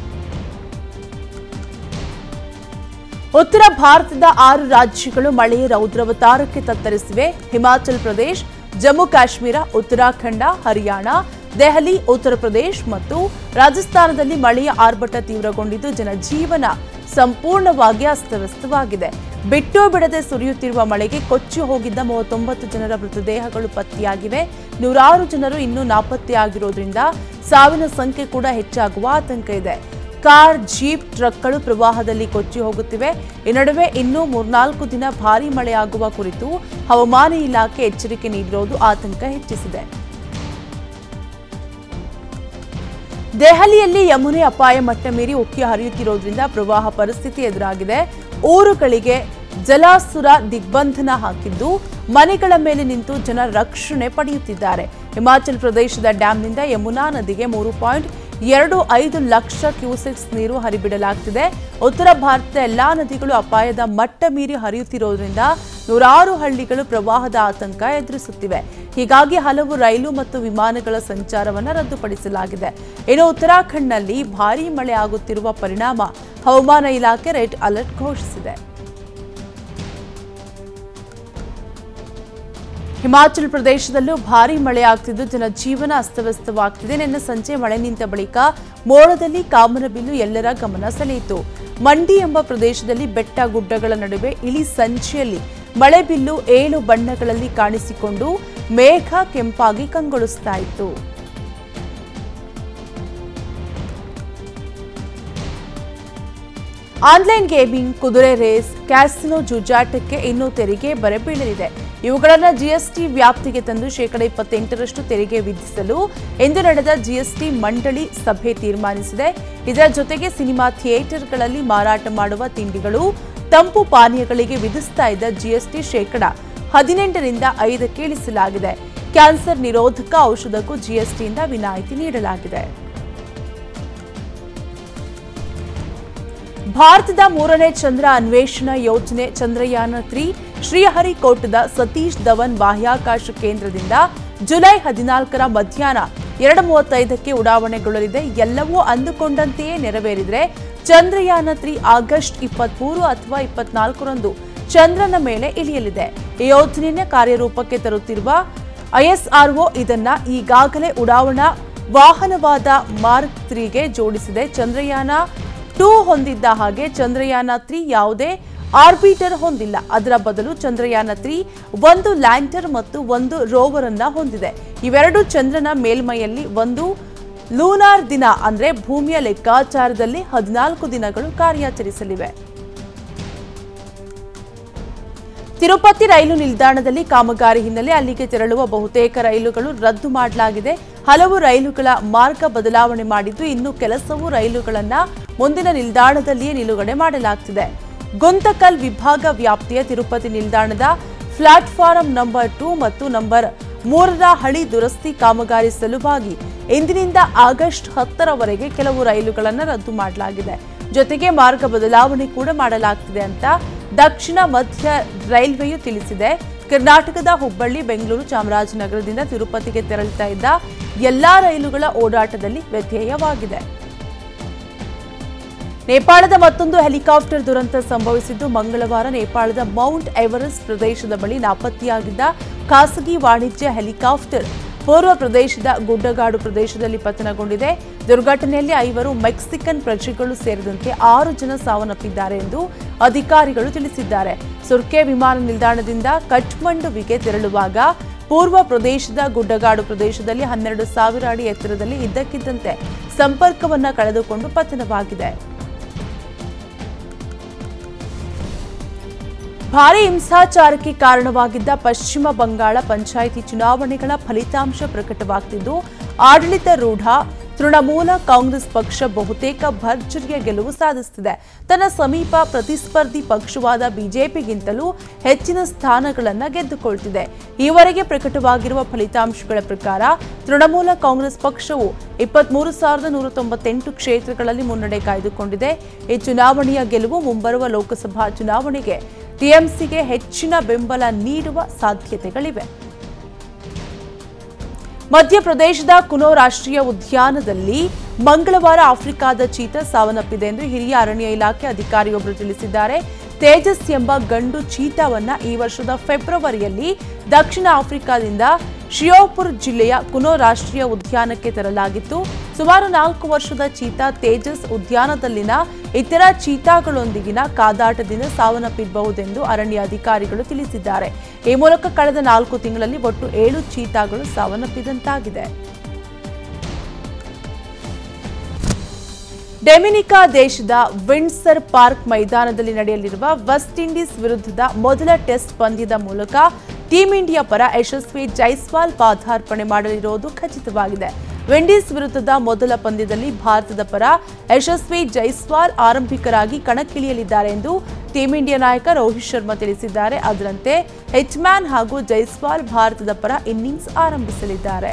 ಉತ್ತರ ಭಾರತದ ಆರು ರಾಜ್ಯಗಳು ಮಳೆಯ ರೌದ್ರವತಾರಕ್ಕೆ ತತ್ತರಿಸಿವೆ ಹಿಮಾಚಲ್ ಪ್ರದೇಶ್ ಜಮ್ಮು ಕಾಶ್ಮೀರ ಉತ್ತರಾಖಂಡ ಹರಿಯಾಣ ದೆಹಲಿ ಉತ್ತರ ಪ್ರದೇಶ್ ಮತ್ತು ರಾಜಸ್ಥಾನದಲ್ಲಿ ಮಳೆಯ ಆರ್ಭಟ ತೀವ್ರಗೊಂಡಿದ್ದು ಜನಜೀವನ ಸಂಪೂರ್ಣವಾಗಿ ಅಸ್ತವ್ಯಸ್ತವಾಗಿದೆ ಬಿಟ್ಟು ಬಿಡದೆ ಸುರಿಯುತ್ತಿರುವ ಮಳೆಗೆ ಕೊಚ್ಚಿ ಹೋಗಿದ್ದ ಮೂವತ್ತೊಂಬತ್ತು ಜನರ ಮೃತದೇಹಗಳು ಪತ್ತೆಯಾಗಿವೆ ನೂರಾರು ಜನರು ಇನ್ನೂ ನಾಪತ್ತೆಯಾಗಿರೋದ್ರಿಂದ ಸಾವಿನ ಸಂಖ್ಯೆ ಕೂಡ ಹೆಚ್ಚಾಗುವ ಆತಂಕ ಇದೆ ಕಾರ್ ಜೀಪ್ ಟ್ರಕ್ಗಳು ಪ್ರವಾಹದಲ್ಲಿ ಕೊಚ್ಚಿ ಹೋಗುತ್ತಿವೆ ಈ ನಡುವೆ ಇನ್ನೂ ಮೂರ್ನಾಲ್ಕು ದಿನ ಭಾರೀ ಮಳೆಯಾಗುವ ಕುರಿತು ಹವಾಮಾನ ಇಲಾಖೆ ಎಚ್ಚರಿಕೆ ನೀಡಿರುವುದು ಆತಂಕ ಹೆಚ್ಚಿಸಿದೆ ದೆಹಲಿಯಲ್ಲಿ ಯಮುನೆ ಅಪಾಯ ಮಟ್ಟ ಮೀರಿ ಉಕ್ಕಿ ಹರಿಯುತ್ತಿರೋದ್ರಿಂದ ಪ್ರವಾಹ ಪರಿಸ್ಥಿತಿ ಎದುರಾಗಿದೆ ಊರುಗಳಿಗೆ ಜಲಾಸುರ ದಿಗ್ಬಂಧನ ಹಾಕಿದ್ದು ಮನೆಗಳ ಮೇಲೆ ನಿಂತು ಜನ ರಕ್ಷಣೆ ಪಡೆಯುತ್ತಿದ್ದಾರೆ ಹಿಮಾಚಲ್ ಪ್ರದೇಶದ ಡ್ಯಾಂನಿಂದ ಯಮುನಾ ನದಿಗೆ ಮೂರು ಪಾಯಿಂಟ್ ಎರಡು ಐದು ಲಕ್ಷ ಕ್ಯೂಸೆಕ್ಸ್ ನೀರು ಹರಿಬಿಡಲಾಗ್ತಿದೆ ಉತ್ತರ ಭಾರತದ ಎಲ್ಲಾ ನದಿಗಳು ಅಪಾಯದ ಮಟ್ಟ ಮೀರಿ ಹರಿಯುತ್ತಿರೋದ್ರಿಂದ ನೂರಾರು ಹಳ್ಳಿಗಳು ಪ್ರವಾಹದ ಆತಂಕ ಎದುರಿಸುತ್ತಿವೆ ಹೀಗಾಗಿ ಹಲವು ರೈಲು ಮತ್ತು ವಿಮಾನಗಳ ಸಂಚಾರವನ್ನು ರದ್ದುಪಡಿಸಲಾಗಿದೆ ಇನ್ನು ಉತ್ತರಾಖಂಡ್ನಲ್ಲಿ ಭಾರೀ ಮಳೆ ಆಗುತ್ತಿರುವ ಪರಿಣಾಮ ಹವಾಮಾನ ಇಲಾಖೆ ರೆಡ್ ಅಲರ್ಟ್ ಘೋಷಿಸಿದೆ ಹಿಮಾಚಲ ಪ್ರದೇಶದಲ್ಲೂ ಭಾರೀ ಮಳೆ ಆಗ್ತಿದ್ದು ಜನಜೀವನ ಅಸ್ತವ್ಯಸ್ತವಾಗ್ತಿದೆ ನಿನ್ನೆ ಸಂಜೆ ಮಳೆ ನಿಂತ ಬಳಿಕ ಮೋಡದಲ್ಲಿ ಕಾಮನಬಿಲ್ಲು ಎಲ್ಲರ ಗಮನ ಸೆಳೆಯಿತು ಮಂಡಿ ಎಂಬ ಪ್ರದೇಶದಲ್ಲಿ ಬೆಟ್ಟ ಗುಡ್ಡಗಳ ನಡುವೆ ಇಳಿ ಸಂಜೆಯಲ್ಲಿ ಮಳೆ ಬಿಲ್ಲು ಏಳು ಬಣ್ಣಗಳಲ್ಲಿ ಕಾಣಿಸಿಕೊಂಡು ಮೇಘ ಕೆಂಪಾಗಿ ಕಂಗೊಳಿಸ್ತಾ ಇತ್ತು ಆನ್ಲೈನ್ ಗೇಮಿಂಗ್ ಕುದುರೆ ರೇಸ್ ಕ್ಯಾಸಿನೋ ಜೂಜಾಟಕ್ಕೆ ಇನ್ನೂ ತೆರಿಗೆ ಬರಬೀಳಲಿದೆ ಇವುಗಳನ್ನು ಜಿಎಸ್ಟಿ ವ್ಯಾಪ್ತಿಗೆ ತಂದು ಶೇಕಡ ಇಪ್ಪತ್ತೆಂಟರಷ್ಟು ತೆರಿಗೆ ವಿಧಿಸಲು ಇಂದು ನಡೆದ ಜಿಎಸ್ಟಿ ಮಂಡಳಿ ಸಭೆ ತೀರ್ಮಾನಿಸಿದೆ ಇದರ ಜೊತೆಗೆ ಸಿನಿಮಾ ಥಿಯೇಟರ್ಗಳಲ್ಲಿ ಮಾರಾಟ ಮಾಡುವ ತಿಂಡಿಗಳು ತಂಪು ಪಾನೀಯಗಳಿಗೆ ವಿಧಿಸ್ತಾ ಇದ್ದ ಜಿಎಸ್ಟಿ ಶೇಕಡ ಹದಿನೆಂಟರಿಂದ ಐದಕ್ಕೆ ಇಳಿಸಲಾಗಿದೆ ಕ್ಯಾನ್ಸರ್ ನಿರೋಧಕ ಔಷಧಕ್ಕೂ ಜಿಎಸ್ಟಿಯಿಂದ ವಿನಾಯಿತಿ ನೀಡಲಾಗಿದೆ ಭಾರತದ ಮೂರನೇ ಚಂದ್ರ ಅನ್ವೇಷಣಾ ಯೋಜನೆ ಚಂದ್ರಯಾನ ತ್ರೀ ಶ್ರೀಹರಿಕೋಟದ ಸತೀಶ್ ಧವನ್ ಬಾಹ್ಯಾಕಾಶ ಕೇಂದ್ರದಿಂದ ಜುಲೈ ಹದಿನಾಲ್ಕರ ಮಧ್ಯಾಹ್ನ ಎರಡು ಮೂವತ್ತೈದಕ್ಕೆ ಉಡಾವಣೆಗೊಳ್ಳಲಿದೆ ಎಲ್ಲವೂ ಅಂದುಕೊಂಡಂತೆಯೇ ನೆರವೇರಿದರೆ ಚಂದ್ರಯಾನ ತ್ರೀ ಆಗಸ್ಟ್ ಇಪ್ಪತ್ಮೂರು ಅಥವಾ ಇಪ್ಪತ್ನಾಲ್ಕರಂದು ಚಂದ್ರನ ಮೇಲೆ ಇಳಿಯಲಿದೆ ಈ ಯೋಜನೆಯನ್ನು ಕಾರ್ಯರೂಪಕ್ಕೆ ತರುತ್ತಿರುವ ಐಎಸ್ಆರ್ಒ ಇದನ್ನ ಈಗಾಗಲೇ ಉಡಾವಣಾ ವಾಹನವಾದ ಮಾರ್ಕ್ ತ್ರೀಗೆ ಜೋಡಿಸಿದೆ ಚಂದ್ರಯಾನ ಟೂ ಹೊಂದಿದ್ದ ಹಾಗೆ ಚಂದ್ರಯಾನ ತ್ರೀ ಯಾವುದೇ ಆರ್ಬಿಟರ್ ಹೊಂದಿಲ್ಲ ಅದರ ಬದಲು ಚಂದ್ರಯಾನ ತ್ರೀ ಒಂದು ಲ್ಯಾಂಡರ್ ಮತ್ತು ಒಂದು ರೋವರ್ ಅನ್ನ ಹೊಂದಿದೆ ಇವೆರಡು ಚಂದ್ರನ ಮೇಲ್ಮೈಯಲ್ಲಿ ಒಂದು ಲೂನಾರ್ ದಿನ ಅಂದ್ರೆ ಭೂಮಿಯ ಲೆಕ್ಕಾಚಾರದಲ್ಲಿ ಹದಿನಾಲ್ಕು ದಿನಗಳು ಕಾರ್ಯಾಚರಿಸಲಿವೆ ತಿರುಪತಿ ರೈಲು ನಿಲ್ದಾಣದಲ್ಲಿ ಕಾಮಗಾರಿ ಹಿನ್ನೆಲೆ ಅಲ್ಲಿಗೆ ತೆರಳುವ ಬಹುತೇಕ ರೈಲುಗಳು ರದ್ದು ಮಾಡಲಾಗಿದೆ ಹಲವು ರೈಲುಗಳ ಮಾರ್ಗ ಬದಲಾವಣೆ ಮಾಡಿದ್ದು ಇನ್ನು ಕೆಲಸವು ರೈಲುಗಳನ್ನ ಮುಂದಿನ ನಿಲ್ದಾಣದಲ್ಲಿಯೇ ನಿಲುಗಡೆ ಮಾಡಲಾಗ್ತಿದೆ ಗುಂತಕಲ್ ವಿಭಾಗ ವ್ಯಾಪ್ತಿಯ ತಿರುಪತಿ ನಿಲ್ದಾಣದ ಪ್ಲಾಟ್ಫಾರಂ ನಂಬರ್ ಟೂ ಮತ್ತು ನಂಬರ್ ಮೂರರ ಹಳಿ ದುರಸ್ತಿ ಕಾಮಗಾರಿ ಸಲುವಾಗಿ ಇಂದಿನಿಂದ ಆಗಸ್ಟ್ ಹತ್ತರವರೆಗೆ ಕೆಲವು ರೈಲುಗಳನ್ನು ರದ್ದು ಮಾಡಲಾಗಿದೆ ಜೊತೆಗೆ ಮಾರ್ಗ ಬದಲಾವಣೆ ಕೂಡ ಮಾಡಲಾಗ್ತಿದೆ ಅಂತ ದಕ್ಷಿಣ ಮಧ್ಯ ರೈಲ್ವೆಯು ತಿಳಿಸಿದೆ ಕರ್ನಾಟಕದ ಹುಬ್ಬಳ್ಳಿ ಬೆಂಗಳೂರು ಚಾಮರಾಜನಗರದಿಂದ ತಿರುಪತಿಗೆ ತೆರಳುತ್ತಾ ಇದ್ದ ಎಲ್ಲಾ ರೈಲುಗಳ ಓಡಾಟದಲ್ಲಿ ವ್ಯತ್ಯಯವಾಗಿದೆ ನೇಪಾಳದ ಮತ್ತೊಂದು ಹೆಲಿಕಾಪ್ಟರ್ ದುರಂತ ಸಂಭವಿಸಿದ್ದು ಮಂಗಳವಾರ ನೇಪಾಳದ ಮೌಂಟ್ ಎವರೆಸ್ಟ್ ಪ್ರದೇಶದ ಬಳಿ ನಾಪತ್ತೆಯಾಗಿದ್ದ ಖಾಸಗಿ ವಾಣಿಜ್ಯ ಹೆಲಿಕಾಪ್ಟರ್ ಪೂರ್ವ ಪ್ರದೇಶದ ಗುಡ್ಡಗಾಡು ಪ್ರದೇಶದಲ್ಲಿ ಪತನಗೊಂಡಿದೆ ದುರ್ಘಟನೆಯಲ್ಲಿ ಐವರು ಮೆಕ್ಸಿಕನ್ ಪ್ರಜೆಗಳು ಸೇರಿದಂತೆ ಆರು ಜನ ಸಾವನ್ನಪ್ಪಿದ್ದಾರೆ ಎಂದು ಅಧಿಕಾರಿಗಳು ತಿಳಿಸಿದ್ದಾರೆ ಸುರ್ಕೆ ವಿಮಾನ ನಿಲ್ದಾಣದಿಂದ ಕಠ್ಮಂಡುವಿಗೆ ತೆರಳುವಾಗ ಪೂರ್ವ ಪ್ರದೇಶದ ಗುಡ್ಡಗಾಡು ಪ್ರದೇಶದಲ್ಲಿ ಹನ್ನೆರಡು ಸಾವಿರ ಅಡಿ ಎತ್ತರದಲ್ಲಿ ಇದ್ದಕ್ಕಿದ್ದಂತೆ ಸಂಪರ್ಕವನ್ನ ಕಳೆದುಕೊಂಡು ಪತನವಾಗಿದೆ ಭಾರೀ ಹಿಂಸಾಚಾರಕ್ಕೆ ಕಾರಣವಾಗಿದ್ದ ಪಶ್ಚಿಮ ಬಂಗಾಳ ಪಂಚಾಯಿತಿ ಚುನಾವಣೆಗಳ ಫಲಿತಾಂಶ ಪ್ರಕಟವಾಗ್ತಿದ್ದು ಆಡಳಿತಾರೂಢ ತೃಣಮೂಲ ಕಾಂಗ್ರೆಸ್ ಪಕ್ಷ ಬಹುತೇಕ ಭರ್ಜರಿಯ ಗೆಲುವು ಸಾಧಿಸುತ್ತಿದೆ ತನ್ನ ಸಮೀಪ ಪ್ರತಿಸ್ಪರ್ಧಿ ಪಕ್ಷವಾದ ಬಿಜೆಪಿಗಿಂತಲೂ ಹೆಚ್ಚಿನ ಸ್ಥಾನಗಳನ್ನು ಗೆದ್ದುಕೊಳ್ತಿದೆ ಈವರೆಗೆ ಪ್ರಕಟವಾಗಿರುವ ಫಲಿತಾಂಶಗಳ ಪ್ರಕಾರ ತೃಣಮೂಲ ಕಾಂಗ್ರೆಸ್ ಪಕ್ಷವು ಇಪ್ಪತ್ಮೂರು ಸಾವಿರದ ನೂರ ತೊಂಬತ್ತೆಂಟು ಕ್ಷೇತ್ರಗಳಲ್ಲಿ ಮುನ್ನಡೆ ಕಾಯ್ದುಕೊಂಡಿದೆ ಈ ಚುನಾವಣೆಯ ಗೆಲುವು ಮುಂಬರುವ ಲೋಕಸಭಾ ಚುನಾವಣೆಗೆ ಟಿಎಂಸಿಗೆ ಹೆಚ್ಚಿನ ಬೆಂಬಲ ನೀಡುವ ಸಾಧ್ಯತೆಗಳಿವೆ ಮಧ್ಯಪ್ರದೇಶದ ಕುನೋ ರಾಷ್ಟ್ರೀಯ ಉದ್ಯಾನದಲ್ಲಿ ಮಂಗಳವಾರ ಆಫ್ರಿಕಾದ ಚೀತ ಸಾವನ್ನಪ್ಪಿದೆ ಎಂದು ಹಿರಿಯ ಅರಣ್ಯ ಇಲಾಖೆ ಅಧಿಕಾರಿಯೊಬ್ಬರು ತಿಳಿಸಿದ್ದಾರೆ ತೇಜಸ್ ಎಂಬ ಗಂಡು ಚೀತಾವನ್ನ ಈ ವರ್ಷದ ಫೆಬ್ರವರಿಯಲ್ಲಿ ದಕ್ಷಿಣ ಆಫ್ರಿಕಾದಿಂದ ಶಿಯೋಪುರ್ ಜಿಲ್ಲೆಯ ಕುನೋ ರಾಷ್ಟ್ರೀಯ ಉದ್ಯಾನಕ್ಕೆ ತರಲಾಗಿತ್ತು ಸುಮಾರು ನಾಲ್ಕು ವರ್ಷದ ಚೀತಾ ತೇಜಸ್ ಉದ್ಯಾನದಲ್ಲಿನ ಇತರ ಚೀತಾಗಳೊಂದಿಗಿನ ಕಾದಾಟದಿಂದ ಸಾವನ್ನಪ್ಪಿರಬಹುದೆಂದು ಅರಣ್ಯ ಅಧಿಕಾರಿಗಳು ತಿಳಿಸಿದ್ದಾರೆ ಈ ಮೂಲಕ ಕಳೆದ ನಾಲ್ಕು ತಿಂಗಳಲ್ಲಿ ಒಟ್ಟು ಏಳು ಚೀತಾಗಳು ಸಾವನ್ನಪ್ಪಿದಂತಾಗಿದೆ ಡೆಮಿನಿಕಾ ದೇಶದ ವಿಂಡ್ಸರ್ ಪಾರ್ಕ್ ಮೈದಾನದಲ್ಲಿ ನಡೆಯಲಿರುವ ವೆಸ್ಟ್ ಇಂಡೀಸ್ ವಿರುದ್ಧದ ಮೊದಲ ಟೆಸ್ಟ್ ಪಂದ್ಯದ ಮೂಲಕ ಟೀಂ ಇಂಡಿಯಾ ಪರ ಯಶಸ್ವಿ ಜೈಸ್ವಾಲ್ ಪಾದಾರ್ಪಣೆ ಮಾಡಲಿರುವುದು ಖಚಿತವಾಗಿದೆ ವಿಂಡೀಸ್ ವಿರುದ್ಧದ ಮೊದಲ ಪಂದ್ಯದಲ್ಲಿ ಭಾರತದ ಪರ ಯಶಸ್ವಿ ಜೈಸ್ವಾಲ್ ಆರಂಭಿಕರಾಗಿ ಕಣಕ್ಕಿಳಿಯಲಿದ್ದಾರೆ ಎಂದು ಟೀಂ ಇಂಡಿಯಾ ನಾಯಕ ರೋಹಿತ್ ಶರ್ಮಾ ತಿಳಿಸಿದ್ದಾರೆ ಅದರಂತೆ ಹೆಚ್ಮ್ಯಾನ್ ಹಾಗೂ ಜೈಸ್ವಾಲ್ ಭಾರತದ ಪರ ಇನ್ನಿಂಗ್ಸ್ ಆರಂಭಿಸಲಿದ್ದಾರೆ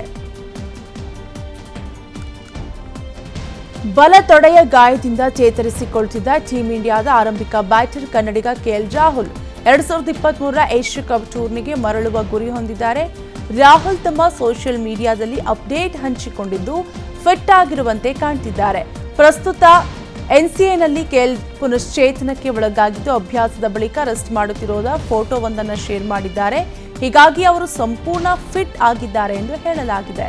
ಬಲ ತೊಡೆಯ ಗಾಯದಿಂದ ಚೇತರಿಸಿಕೊಳ್ತಿದ್ದ ಟೀಂ ಇಂಡಿಯಾದ ಆರಂಭಿಕ ಬ್ಯಾಟರ್ ಕನ್ನಡಿಗ ಕೆಎಲ್ ರಾಹುಲ್ ಎರಡ್ ಸಾವಿರದ ಇಪ್ಪತ್ತ್ ಮೂರರ ಏಷ್ಯಾ ಕಪ್ ಟೂರ್ನಿಗೆ ಮರಳುವ ಗುರಿ ಹೊಂದಿದ್ದಾರೆ ರಾಹುಲ್ ತಮ್ಮ ಸೋಷಿಯಲ್ ಮೀಡಿಯಾದಲ್ಲಿ ಅಪ್ಡೇಟ್ ಹಂಚಿಕೊಂಡಿದ್ದು ಫಿಟ್ ಆಗಿರುವಂತೆ ಕಾಣ್ತಿದ್ದಾರೆ ಪ್ರಸ್ತುತ ಎನ್ಸಿಎನಲ್ಲಿ ಕೆಎಲ್ ಪುನಶ್ಚೇತನಕ್ಕೆ ಒಳಗಾಗಿದ್ದು ಅಭ್ಯಾಸದ ಬಳಿಕ ರೆಸ್ಟ್ ಮಾಡುತ್ತಿರೋದ ಫೋಟೋವೊಂದನ್ನು ಶೇರ್ ಮಾಡಿದ್ದಾರೆ ಹೀಗಾಗಿ ಅವರು ಸಂಪೂರ್ಣ ಫಿಟ್ ಆಗಿದ್ದಾರೆ ಎಂದು ಹೇಳಲಾಗಿದೆ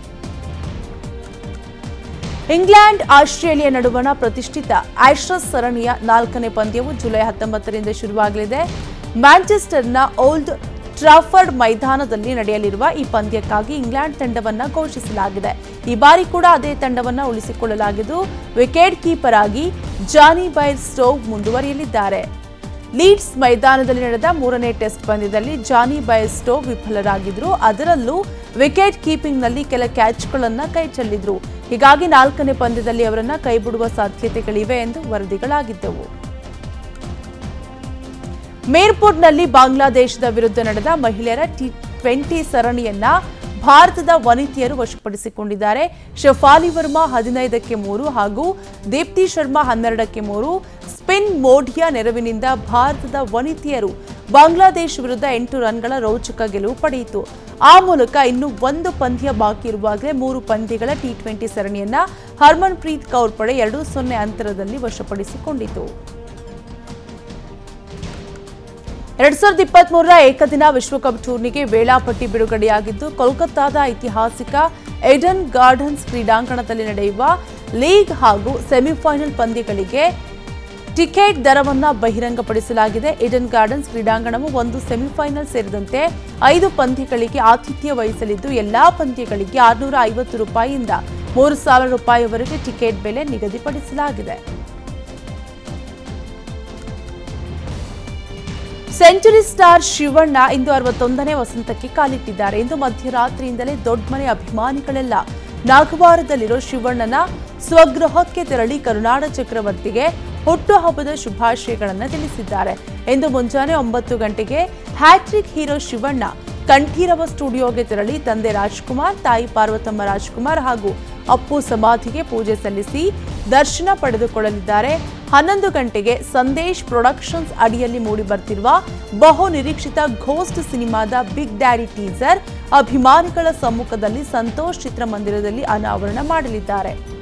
ಇಂಗ್ಲೆಂಡ್ ಆಸ್ಟ್ರೇಲಿಯಾ ನಡುವಣ ಪ್ರತಿಷ್ಠಿತ ಆಶ್ರಸ್ ಸರಣಿಯ ನಾಲ್ಕನೇ ಪಂದ್ಯವು ಜುಲೈ ಹತ್ತೊಂಬತ್ತರಿಂದ ಶುರುವಾಗಲಿದೆ ಮ್ಯಾಂಚೆಸ್ಟರ್ನ ಓಲ್ಡ್ ಟ್ರಾಫರ್ಡ್ ಮೈದಾನದಲ್ಲಿ ನಡೆಯಲಿರುವ ಈ ಪಂದ್ಯಕ್ಕಾಗಿ ಇಂಗ್ಲೆಂಡ್ ತಂಡವನ್ನ ಘೋಷಿಸಲಾಗಿದೆ ಈ ಬಾರಿ ಕೂಡ ಅದೇ ತಂಡವನ್ನ ಉಳಿಸಿಕೊಳ್ಳಲಾಗಿದ್ದು ವಿಕೆಟ್ ಕೀಪರ್ ಆಗಿ ಜಾನಿ ಬೈರ್ ಸ್ಟೋವ್ ಮುಂದುವರಿಯಲಿದ್ದಾರೆ ಲೀಡ್ಸ್ ಮೈದಾನದಲ್ಲಿ ನಡೆದ ಮೂರನೇ ಟೆಸ್ಟ್ ಪಂದ್ಯದಲ್ಲಿ ಜಾನಿ ಬೈಸ್ಟೋ ವಿಫಲರಾಗಿದ್ರು ಅದರಲ್ಲೂ ವಿಕೆಟ್ ಕೀಪಿಂಗ್ನಲ್ಲಿ ಕೆಲ ಕ್ಯಾಚ್ಗಳನ್ನು ಕೈಚೆಲ್ಲಿದ್ರು ಹೀಗಾಗಿ ನಾಲ್ಕನೇ ಪಂದ್ಯದಲ್ಲಿ ಅವರನ್ನ ಕೈಬಿಡುವ ಸಾಧ್ಯತೆಗಳಿವೆ ಎಂದು ವರದಿಗಳಾಗಿದ್ದವು ಮೀರ್ಪುರ್ನಲ್ಲಿ ಬಾಂಗ್ಲಾದೇಶದ ವಿರುದ್ಧ ನಡೆದ ಮಹಿಳೆಯರ ಟಿ ಟ್ವೆಂಟಿ ಸರಣಿಯನ್ನ ಭಾರತದ ವನಿತೆಯರು ವಶಪಡಿಸಿಕೊಂಡಿದ್ದಾರೆ ಶಫಾಲಿ ವರ್ಮಾ ಹದಿನೈದಕ್ಕೆ ಮೂರು ಹಾಗೂ ದೀಪ್ತಿ ಶರ್ಮಾ ಹನ್ನೆರಡಕ್ಕೆ ಮೂರು ಸ್ಪಿನ್ ಮೋಢ್ಯ ನೆರವಿನಿಂದ ಭಾರತದ ವನಿತೆಯರು ಬಾಂಗ್ಲಾದೇಶ ವಿರುದ್ಧ ಎಂಟು ರನ್ಗಳ ರೋಚಕ ಗೆಲುವು ಪಡೆಯಿತು ಆ ಮೂಲಕ ಇನ್ನು ಒಂದು ಪಂದ್ಯ ಬಾಕಿ ಇರುವಾಗಲೇ ಮೂರು ಪಂದ್ಯಗಳ ಟಿ ಟ್ವೆಂಟಿ ಸರಣಿಯನ್ನ ಹರ್ಮನ್ ಪ್ರೀತ್ ಕೌರ್ ಪಡೆ ಎರಡು ಸೊನ್ನೆ ಅಂತರದಲ್ಲಿ ವಶಪಡಿಸಿಕೊಂಡಿತು ಎರಡ್ ಸಾವಿರದ ಇಪ್ಪತ್ತ್ ಮೂರರ ಏಕದಿನ ವಿಶ್ವಕಪ್ ಟೂರ್ನಿಗೆ ವೇಳಾಪಟ್ಟಿ ಬಿಡುಗಡೆಯಾಗಿದ್ದು ಕೋಲ್ಕತ್ತಾದ ಐತಿಹಾಸಿಕ ಎಡನ್ ಗಾರ್ಡನ್ಸ್ ಕ್ರೀಡಾಂಗಣದಲ್ಲಿ ನಡೆಯುವ ಲೀಗ್ ಹಾಗೂ ಸೆಮಿಫೈನಲ್ ಪಂದ್ಯಗಳಿಗೆ ಟಿಕೆಟ್ ದರವನ್ನ ಬಹಿರಂಗಪಡಿಸಲಾಗಿದೆ ಇಡನ್ ಗಾರ್ಡನ್ಸ್ ಕ್ರೀಡಾಂಗಣವು ಒಂದು ಸೆಮಿಫೈನಲ್ ಸೇರಿದಂತೆ ಐದು ಪಂದ್ಯಗಳಿಗೆ ಆತಿಥ್ಯ ವಹಿಸಲಿದ್ದು ಎಲ್ಲಾ ಪಂದ್ಯಗಳಿಗೆ ಆರುನೂರ ಐವತ್ತು ರೂಪಾಯಿಯಿಂದ ಮೂರು ಸಾವಿರ ರೂಪಾಯಿವರೆಗೆ ಟಿಕೆಟ್ ಬೆಲೆ ನಿಗದಿಪಡಿಸಲಾಗಿದೆ ಸೆಂಚುರಿ ಸ್ಟಾರ್ ಶಿವಣ್ಣ ಇಂದು ಅರವತ್ತೊಂದನೇ ವಸಂತಕ್ಕೆ ಕಾಲಿಟ್ಟಿದ್ದಾರೆ ಇಂದು ಮಧ್ಯರಾತ್ರಿಯಿಂದಲೇ ದೊಡ್ಡಮನೆ ಅಭಿಮಾನಿಗಳೆಲ್ಲ ನಾಗವಾರದಲ್ಲಿರೋ ಶಿವಣ್ಣನ ಸ್ವಗೃಹಕ್ಕೆ ತೆರಳಿ ಕರುನಾಡ ಚಕ್ರವರ್ತಿಗೆ ಹುಟ್ಟುಹಬ್ಬದ ಶುಭಾಶಯಗಳನ್ನು ತಿಳಿಸಿದ್ದಾರೆ ಇಂದು ಮುಂಜಾನೆ ಒಂಬತ್ತು ಗಂಟೆಗೆ ಹ್ಯಾಟ್ರಿಕ್ ಹೀರೋ ಶಿವಣ್ಣ ಕಂಠೀರವ ಸ್ಟುಡಿಯೋಗೆ ತೆರಳಿ ತಂದೆ ರಾಜ್ಕುಮಾರ್ ತಾಯಿ ಪಾರ್ವತಮ್ಮ ರಾಜ್ಕುಮಾರ್ ಹಾಗೂ ಅಪ್ಪು ಸಮಾಧಿಗೆ ಪೂಜೆ ಸಲ್ಲಿಸಿ ದರ್ಶನ ಪಡೆದುಕೊಳ್ಳಲಿದ್ದಾರೆ ಹನ್ನೊಂದು ಗಂಟೆಗೆ ಸಂದೇಶ್ ಪ್ರೊಡಕ್ಷನ್ಸ್ ಅಡಿಯಲ್ಲಿ ಮೂಡಿಬರ್ತಿರುವ ಬಹು ನಿರೀಕ್ಷಿತ ಘೋಸ್ಟ್ ಸಿನಿಮಾದ ಬಿಗ್ ಡ್ಯಾಡಿ ಟೀಸರ್ ಅಭಿಮಾನಿಗಳ ಸಮ್ಮುಖದಲ್ಲಿ ಸಂತೋಷ್ ಚಿತ್ರಮಂದಿರದಲ್ಲಿ ಅನಾವರಣ ಮಾಡಲಿದ್ದಾರೆ